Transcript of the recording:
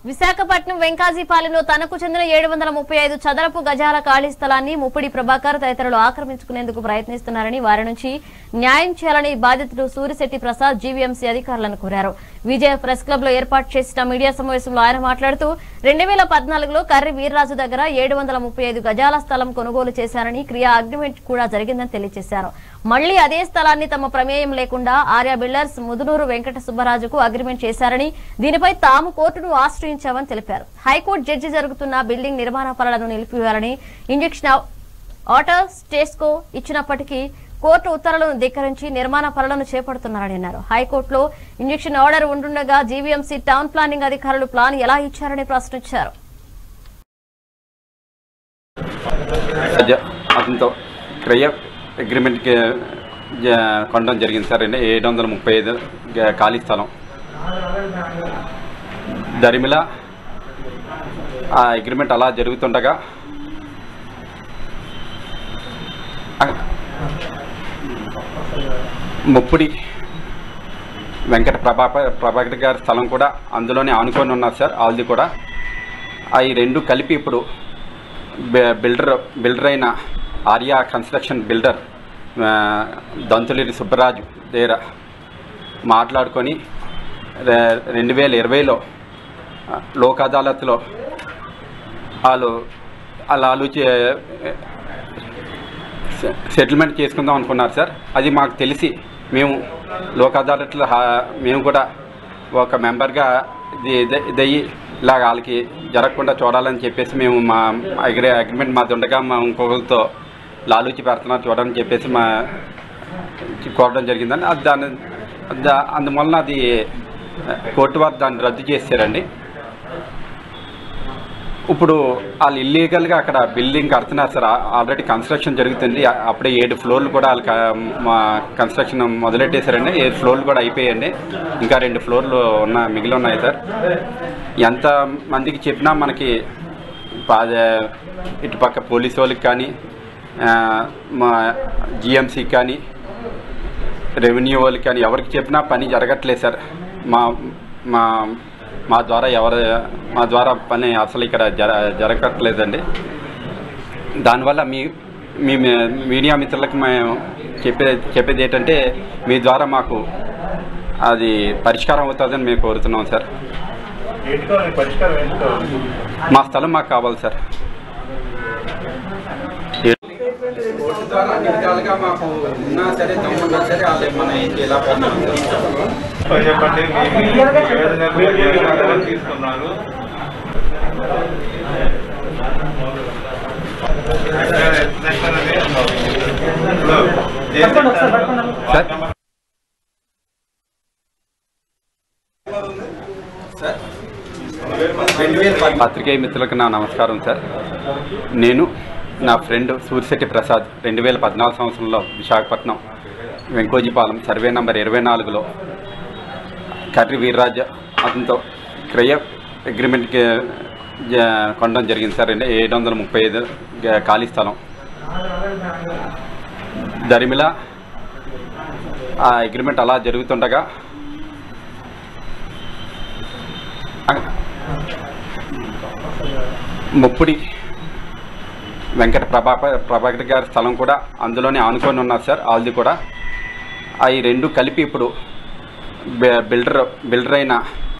విశాఖపట్నం వెంకాజీపాలెంలో తనకు చెందిన ఏడు వందల ముప్పై ఐదు చదరపు గజాల ఖాళీ స్థలాన్ని ముప్పిడి ప్రభాకర్ తదితరులు ఆక్రమించుకునేందుకు ప్రయత్నిస్తున్నారని వారి నుంచి న్యాయం చేయాలని బాధితుడు సూరిశెట్టి ప్రసాద్ జీవీఎంసీ అధికారులను కోరారు విజయ ప్రెస్ క్లబ్ లో ఏర్పాటు చేసిన మీడియా సమావేశంలో ఆయన మాట్లాడుతూ రెండు వేల పద్నాలుగులో కర్రి వీర్రాజు దగ్గర ఏడు వందల ముప్పై ఐదు గజాల స్థలం కొనుగోలు చేశారని క్రియా అగ్రిమెంట్ కూడా జరిగిందని తెలియజేశారు మళ్లీ అదే స్థలాన్ని తమ ప్రమేయం లేకుండా ఆర్య బిల్డర్స్ ముదునూరు వెంకట సుబ్బరాజుకు అగ్రిమెంట్ చేశారని దీనిపై తాము కోర్టును ఆశ్రయించామని తెలిపారు హైకోర్టు జడ్జి జరుగుతున్న బిల్డింగ్ నిర్మాణ పనులను నిలిపివేయాలని ఇంజక్షన్ ఆర్డర్ స్టేస్కో ఇచ్చినప్పటికీ కోర్టు ఉత్తర్వులను ధిక్కరించి నిర్మాణ పనులను చేపడుతున్నారని అన్నారు హైకోర్టులో ఇంజక్షన్ ఆర్డర్ ఉంటుండగా జీవీఎంసీ టౌన్ ప్లానింగ్ అధికారులు ప్లాన్ ఎలా ఇచ్చారని ప్రశ్నించారు జ- అతనితో క్రయ అగ్రిమెంట్కి జ- కొనడం జరిగింది సార్ అంటే ఏడు వందల ముప్పై ఐదు గ- ఖాళీ స్థలం దరిమిల ఆ అగ్రిమెంట్ అలా జరుగుతుండగా అ- ముప్పుడి వెంకట ప్రభా ప్రభాకర్ గారి స్థలం కూడా అందులోనే ఆనుకొని ఉన్నారు సార్ వాళ్ళది కూడా అవి రెండు కలిపి ఇప్పుడు బి- బిల్డర్ బిల్డర్ అయిన ఆర్య కన్స్ట్రక్షన్ బిల్డర్ ఆ, దంతులేని సుబ్బరాజు దగ్గర మాట్లాడుకొని రె- రెండు వేల ఇరవైలో ఆ, లోక్ అదాలత్లో వాళ్ళు అలా ఆలోచి సె- సెటిల్మెంట్ చేసుకుందాం అనుకున్నారు సార్ అది మాకు తెలిసి మేము లోక్ అదాలత్లో హా- మేము కూడా ఒక మెంబర్గా ఇది ఇది- ఇదయ్యి ఇలాగ వాళ్ళకి జరగకుండా చూడాలని చెప్పేసి మేము మా అగ్రి అగ్రిమెంట్ మాది ఉండగా మా ఇంకొకరితో లాలూచి పెడుతున్నారు చూడాలని చెప్పేసి మా కోరడం జరిగిందని అది దాని దా- అందువలన అది కోర్టు వారు దాన్ని రద్దు చేశారండి ఇప్పుడు వాళ్ళు ఇల్లీగల్గా అక్కడ బిల్డింగ్ కడుతున్నారు సార్ ఆ- ఆల్రెడీ కన్స్ట్రక్షన్ జరుగుతుంది ఆ- అప్పుడే ఏడు ఫ్లోర్లు కూడా వాళ్ళు క- మా కన్స్ట్రక్షన్ మొదలెట్టేశారండి ఏడు ఫ్లోర్లు కూడా అయిపోయాయండి ఇంకా రెండు ఫ్లోర్లు ఉన్న మిగిలి ఉన్నాయి సార్ ఎంత మందికి చెప్పినా మనకి పా- ఇటుపక్క పోలీసు వాళ్ళకి కానీ ఆ, మా జిఎంసీకి కానీ రెవెన్యూ వాళ్ళకి కానీ ఎవరికి చెప్పినా పని జరగట్లేదు సార్ మా మా మా ద్వారా ఎవరు మా ద్వారా పని అసలు ఇక్కడ జర జరగట్లేదండి దానివల్ల మీ మీ మీడియా మిత్రులకు మేము చెప్పే చెప్పేది ఏంటంటే మీ ద్వారా మాకు అది పరిష్కారం అవుతుందని మేము కోరుతున్నాం సార్ ఏంటి కావాలి పరిష్కారం ఏంటి కావాలి మా స్థలం మాకు కావాలి సార్ కోర్టు ద్వారా అన్ని విధాలుగా మాకు ఉన్నా సరే దమ్మున్నా సరే వాళ్ళు మన ఇలా చెప్పండి మీ నివేదనకు ఏ విధంగా తీసుకున్నారు సార్ పత్రికేయ మిత్రులకు నా నమస్కారం సార్ నేను నా ఫ్రెండ్ సూరిశెట్టి ప్రసాద్ రెండు వేల పద్నాలుగు సంవత్సరంలో విశాఖపట్నం వెంకోజీపాలెం సర్వే నంబర్ ఇరవై నాలుగులో కర్రి వీర్రాజ అతనితో క్రయ అగ్రిమెంట్కి జ- కొనడం జరిగింది సార్ అంటే ఏడు వందల ముప్పై ఐదు గ- ఖాళీ స్థలం దరిమిల ఆ అగ్రిమెంట్ అలా జరుగుతుండగా అ- ముప్పుడి వెంకట ప్రభా ప్రభాకర్ గారి స్థలం కూడా అందులోనే ఆనుకొని ఉన్నారు సార్ వాళ్ళది కూడా అవి రెండు కలిపి ఇప్పుడు బి- బిల్డర్ బిల్డర్ అయిన